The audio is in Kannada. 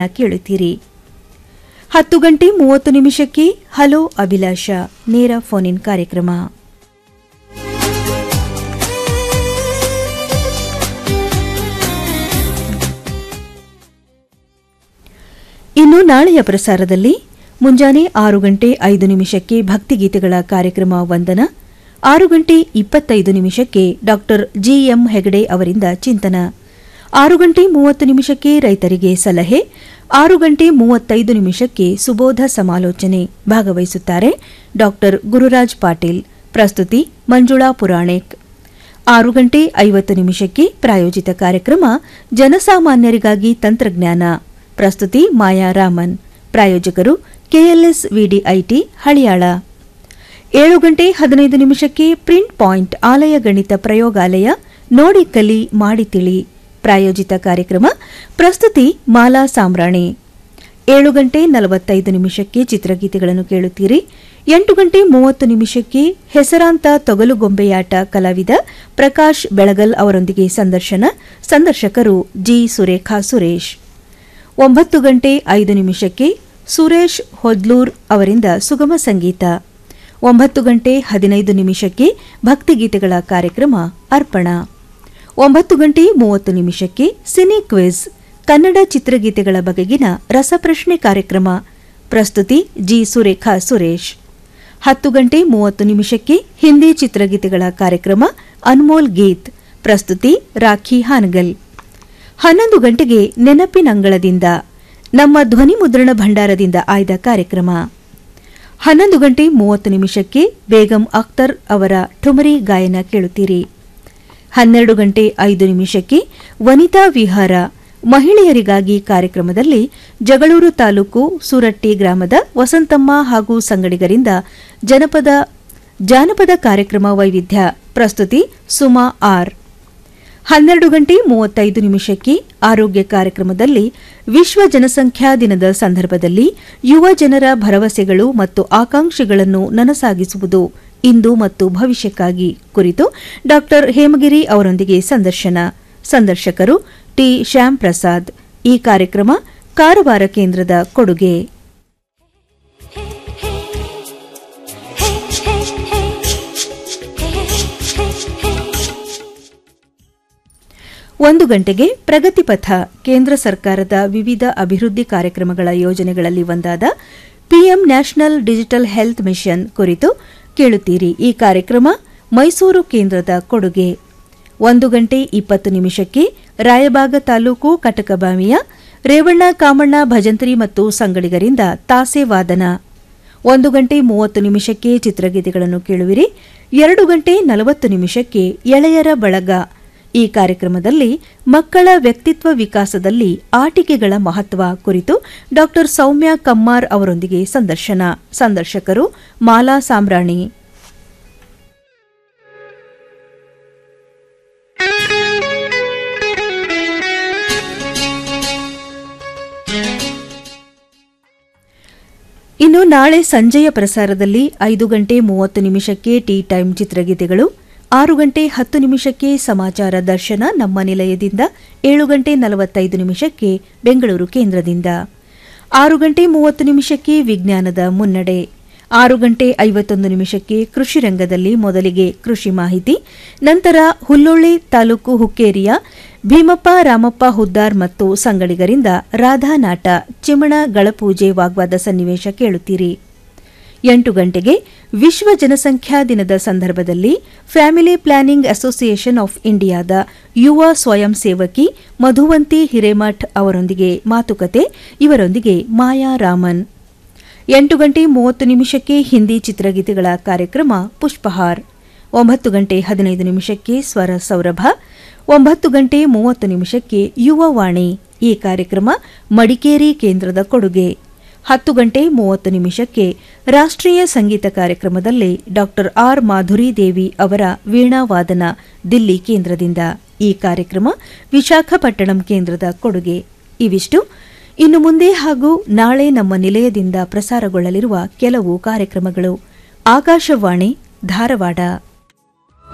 ಕೇಳುತ್ತೀರಿ ಹತ್ತು ಗಂಟೆ ಮೂವತ್ತು ನಿಮಿಷಕ್ಕೆ ಹಲೋ ಅಭಿಲಾಷ ನೇರ ಫೋನ್ ಇನ್ ಕಾರ್ಯಕ್ರಮ ಇನ್ನು ನಾಳೆಯ ಪ್ರಸಾರದಲ್ಲಿ ಮುಂಜಾನೆ ಆರು ಗಂಟೆ ಐದು ನಿಮಿಷಕ್ಕೆ ಭಕ್ತಿಗೀತೆಗಳ ಕಾರ್ಯಕ್ರಮ ವಂದನ ಆರು ಗಂಟೆ ಇಪ್ಪತ್ತೈದು ನಿಮಿಷಕ್ಕೆ ಡಾಕ್ಟರ್ ಜಿಎಂ ಹೆಗಡೆ ಅವರಿಂದ ಚಿಂತನ ಆರು ಗಂಟೆ ಮೂವತ್ತು ನಿಮಿಷಕ್ಕೆ ರೈತರಿಗೆ ಸಲಹೆ ಆರು ಗಂಟೆ ಮೂವತ್ತೈದು ನಿಮಿಷಕ್ಕೆ ಸುಬೋಧ ಸಮಾಲೋಚನೆ ಭಾಗವಹಿಸುತ್ತಾರೆ ಡಾಕ್ಟರ್ ಗುರುರಾಜ್ ಪಾಟೀಲ್ ಪ್ರಸ್ತುತಿ ಮಂಜುಳಾ ಪುರಾಣಿಕ್ ಆರು ಗಂಟೆ ಐವತ್ತು ನಿಮಿಷಕ್ಕೆ ಪ್ರಾಯೋಜಿತ ಕಾರ್ಯಕ್ರಮ ಜನಸಾಮಾನ್ಯರಿಗಾಗಿ ತಂತ್ರಜ್ಞಾನ ಪ್ರಸ್ತುತಿ ಮಾಯಾ ರಾಮನ್ ಪ್ರಾಯೋಜಕರು ಕೆಎಲ್ಎಸ್ ವಿಡಿಐಟಿ ಹಳಿಯಾಳ ಏಳು ಗಂಟೆ ಹದಿನೈದು ನಿಮಿಷಕ್ಕೆ ಪ್ರಿಂಟ್ ಪಾಯಿಂಟ್ ಆಲಯ ಗಣಿತ ಪ್ರಯೋಗಾಲಯ ನೋಡಿ ಕಲಿ ಮಾಡಿ ತಿಳಿ ಪ್ರಾಯೋಜಿತ ಕಾರ್ಯಕ್ರಮ ಪ್ರಸ್ತುತಿ ಮಾಲಾ ಸಾಮ್ರಾಣಿ ಏಳು ಗಂಟೆ ನಲವತ್ತೈದು ನಿಮಿಷಕ್ಕೆ ಚಿತ್ರಗೀತೆಗಳನ್ನು ಕೇಳುತ್ತೀರಿ ಎಂಟು ಗಂಟೆ ಮೂವತ್ತು ನಿಮಿಷಕ್ಕೆ ಹೆಸರಾಂತ ತೊಗಲುಗೊಂಬೆಯಾಟ ಕಲಾವಿದ ಪ್ರಕಾಶ್ ಬೆಳಗಲ್ ಅವರೊಂದಿಗೆ ಸಂದರ್ಶನ ಸಂದರ್ಶಕರು ಜಿ ಸುರೇಖಾ ಸುರೇಶ್ ಒಂಬತ್ತು ಗಂಟೆ ಐದು ನಿಮಿಷಕ್ಕೆ ಸುರೇಶ್ ಹೊದ್ಲೂರ್ ಅವರಿಂದ ಸುಗಮ ಸಂಗೀತ ಒಂಬತ್ತು ಗಂಟೆ ಹದಿನೈದು ನಿಮಿಷಕ್ಕೆ ಭಕ್ತಿಗೀತೆಗಳ ಕಾರ್ಯಕ್ರಮ ಅರ್ಪಣ ಒಂಬತ್ತು ಗಂಟೆ ಮೂವತ್ತು ನಿಮಿಷಕ್ಕೆ ಸಿನಿ ಕ್ವಿಜ್ ಕನ್ನಡ ಚಿತ್ರಗೀತೆಗಳ ಬಗೆಗಿನ ರಸಪ್ರಶ್ನೆ ಕಾರ್ಯಕ್ರಮ ಪ್ರಸ್ತುತಿ ಜಿ ಸುರೇಖಾ ಸುರೇಶ್ ಹತ್ತು ಗಂಟೆ ಮೂವತ್ತು ನಿಮಿಷಕ್ಕೆ ಹಿಂದಿ ಚಿತ್ರಗೀತೆಗಳ ಕಾರ್ಯಕ್ರಮ ಅನ್ಮೋಲ್ ಗೀತ್ ಪ್ರಸ್ತುತಿ ರಾಖಿ ಹಾನಗಲ್ ಹನ್ನೊಂದು ಗಂಟೆಗೆ ನೆನಪಿನಂಗಳದಿಂದ ನಮ್ಮ ಧ್ವನಿ ಮುದ್ರಣ ಭಂಡಾರದಿಂದ ಆಯ್ದ ಕಾರ್ಯಕ್ರಮ ಹನ್ನೊಂದು ಗಂಟೆ ಮೂವತ್ತು ನಿಮಿಷಕ್ಕೆ ಬೇಗಂ ಅಖ್ತರ್ ಅವರ ಠುಮರಿ ಗಾಯನ ಕೇಳುತ್ತೀರಿ ಹನ್ನೆರಡು ಗಂಟೆ ಐದು ನಿಮಿಷಕ್ಕೆ ವನಿತಾ ವಿಹಾರ ಮಹಿಳೆಯರಿಗಾಗಿ ಕಾರ್ಯಕ್ರಮದಲ್ಲಿ ಜಗಳೂರು ತಾಲೂಕು ಸೂರಟ್ಟಿ ಗ್ರಾಮದ ವಸಂತಮ್ಮ ಹಾಗೂ ಸಂಗಡಿಗರಿಂದ ಜನಪದ ಜಾನಪದ ಕಾರ್ಯಕ್ರಮ ವೈವಿಧ್ಯ ಪ್ರಸ್ತುತಿ ಸುಮಾ ಆರ್ ಹನ್ನೆರಡು ಗಂಟೆ ಮೂವತ್ತೈದು ನಿಮಿಷಕ್ಕೆ ಆರೋಗ್ಯ ಕಾರ್ಯಕ್ರಮದಲ್ಲಿ ವಿಶ್ವ ಜನಸಂಖ್ಯಾ ದಿನದ ಸಂದರ್ಭದಲ್ಲಿ ಯುವ ಜನರ ಭರವಸೆಗಳು ಮತ್ತು ಆಕಾಂಕ್ಷೆಗಳನ್ನು ನನಸಾಗಿಸುವುದು ಇಂದು ಮತ್ತು ಭವಿಷ್ಯಕ್ಕಾಗಿ ಕುರಿತು ಡಾ ಹೇಮಗಿರಿ ಅವರೊಂದಿಗೆ ಸಂದರ್ಶನ ಸಂದರ್ಶಕರು ಟಿ ಶ್ಯಾಮ್ ಪ್ರಸಾದ್ ಈ ಕಾರ್ಯಕ್ರಮ ಕಾರವಾರ ಕೇಂದ್ರದ ಕೊಡುಗೆ ಒಂದು ಗಂಟೆಗೆ ಪ್ರಗತಿಪಥ ಕೇಂದ್ರ ಸರ್ಕಾರದ ವಿವಿಧ ಅಭಿವೃದ್ಧಿ ಕಾರ್ಯಕ್ರಮಗಳ ಯೋಜನೆಗಳಲ್ಲಿ ಒಂದಾದ PM national digital health mission ಕುರಿತು ಕೇಳುತ್ತೀರಿ ಈ ಕಾರ್ಯಕ್ರಮ ಮೈಸೂರು ಕೇಂದ್ರದ ಕೊಡುಗೆ ಒಂದು ಗಂಟೆ ಇಪ್ಪತ್ತು ನಿಮಿಷಕ್ಕೆ ರಾಯಬಾಗ ತಾಲೂಕು ಕಟಕಬಾಮಿಯ ರೇವಣ್ಣ ಕಾಮಣ್ಣ ಭಜಂತ್ರಿ ಮತ್ತು ಸಂಗಡಿಗರಿಂದ ತಾಸೆ ವಾದನ ಒಂದು ಗಂಟೆ ಮೂವತ್ತು ನಿಮಿಷಕ್ಕೆ ಚಿತ್ರಗೀತೆಗಳನ್ನು ಕೇಳುವಿರಿ ಎರಡು ಗಂಟೆ ನಲವತ್ತು ನಿಮಿಷಕ್ಕೆ ಎಳೆಯರ ಬಳಗ ಈ ಕಾರ್ಯಕ್ರಮದಲ್ಲಿ ಮಕ್ಕಳ ವ್ಯಕ್ತಿತ್ವ ವಿಕಾಸದಲ್ಲಿ ಆಟಿಕೆಗಳ ಮಹತ್ವ ಕುರಿತು ಡಾ ಸೌಮ್ಯ ಕಮ್ಮಾರ್ ಅವರೊಂದಿಗೆ ಸಂದರ್ಶನ ಸಂದರ್ಶಕರು ಮಾಲಾ ಸಾಮ್ರಾಣಿ ಇನ್ನು ನಾಳೆ ಸಂಜೆಯ ಪ್ರಸಾರದಲ್ಲಿ ಐದು ಗಂಟೆ ಮೂವತ್ತು ನಿಮಿಷಕ್ಕೆ ಟೀ ಟೈಮ್ ಚಿತ್ರಗೀತೆಗಳು ಆರು ಗಂಟೆ ಹತ್ತು ನಿಮಿಷಕ್ಕೆ ಸಮಾಚಾರ ದರ್ಶನ ನಮ್ಮ ನಿಲಯದಿಂದ ಏಳು ಗಂಟೆ ನಲವತ್ತೈದು ನಿಮಿಷಕ್ಕೆ ಬೆಂಗಳೂರು ಕೇಂದ್ರದಿಂದ ಆರು ಗಂಟೆ ಮೂವತ್ತು ನಿಮಿಷಕ್ಕೆ ವಿಜ್ಞಾನದ ಮುನ್ನಡೆ ಆರು ಗಂಟೆ ಐವತ್ತೊಂದು ನಿಮಿಷಕ್ಕೆ ಕೃಷಿ ರಂಗದಲ್ಲಿ ಮೊದಲಿಗೆ ಕೃಷಿ ಮಾಹಿತಿ ನಂತರ ಹುಲ್ಲೊಳ್ಳಿ ತಾಲೂಕು ಹುಕ್ಕೇರಿಯ ಭೀಮಪ್ಪ ರಾಮಪ್ಪ ಹುದ್ದಾರ್ ಮತ್ತು ಸಂಗಡಿಗರಿಂದ ರಾಧಾನಾಟ ಚಿಮಣ ಗಳಪೂಜೆ ವಾಗ್ವಾದ ಸನ್ನಿವೇಶ ಕೇಳುತ್ತೀರಿ ಎಂಟು ಗಂಟೆಗೆ ವಿಶ್ವ ಜನಸಂಖ್ಯಾ ದಿನದ ಸಂದರ್ಭದಲ್ಲಿ ಫ್ಯಾಮಿಲಿ ಪ್ಲಾನಿಂಗ್ ಅಸೋಸಿಯೇಷನ್ ಆಫ್ ಇಂಡಿಯಾದ ಯುವ ಸ್ವಯಂ ಸೇವಕಿ ಮಧುವಂತಿ ಹಿರೇಮಠ್ ಅವರೊಂದಿಗೆ ಮಾತುಕತೆ ಇವರೊಂದಿಗೆ ಮಾಯಾ ರಾಮನ್ ಎಂಟು ಗಂಟೆ ಮೂವತ್ತು ನಿಮಿಷಕ್ಕೆ ಹಿಂದಿ ಚಿತ್ರಗೀತೆಗಳ ಕಾರ್ಯಕ್ರಮ ಪುಷ್ಪಹಾರ್ ಒಂಬತ್ತು ಗಂಟೆ ಹದಿನೈದು ನಿಮಿಷಕ್ಕೆ ಸ್ವರ ಸೌರಭ ಒಂಬತ್ತು ಗಂಟೆ ಮೂವತ್ತು ನಿಮಿಷಕ್ಕೆ ಯುವವಾಣಿ ಈ ಕಾರ್ಯಕ್ರಮ ಮಡಿಕೇರಿ ಕೇಂದ್ರದ ಕೊಡುಗೆ ಹತ್ತು ಗಂಟೆ ಮೂವತ್ತು ನಿಮಿಷಕ್ಕೆ ರಾಷ್ಟ್ರೀಯ ಸಂಗೀತ ಕಾರ್ಯಕ್ರಮದಲ್ಲಿ ಡಾ ಆರ್ ಮಾಧುರಿ ದೇವಿ ಅವರ ವೀಣಾವಾದನ ದಿಲ್ಲಿ ಕೇಂದ್ರದಿಂದ ಈ ಕಾರ್ಯಕ್ರಮ ವಿಶಾಖಪಟ್ಟಣಂ ಕೇಂದ್ರದ ಕೊಡುಗೆ ಇವಿಷ್ಟು ಇನ್ನು ಮುಂದೆ ಹಾಗೂ ನಾಳೆ ನಮ್ಮ ನಿಲಯದಿಂದ ಪ್ರಸಾರಗೊಳ್ಳಲಿರುವ ಕೆಲವು ಕಾರ್ಯಕ್ರಮಗಳು ಆಕಾಶವಾಣಿ ಧಾರವಾಡ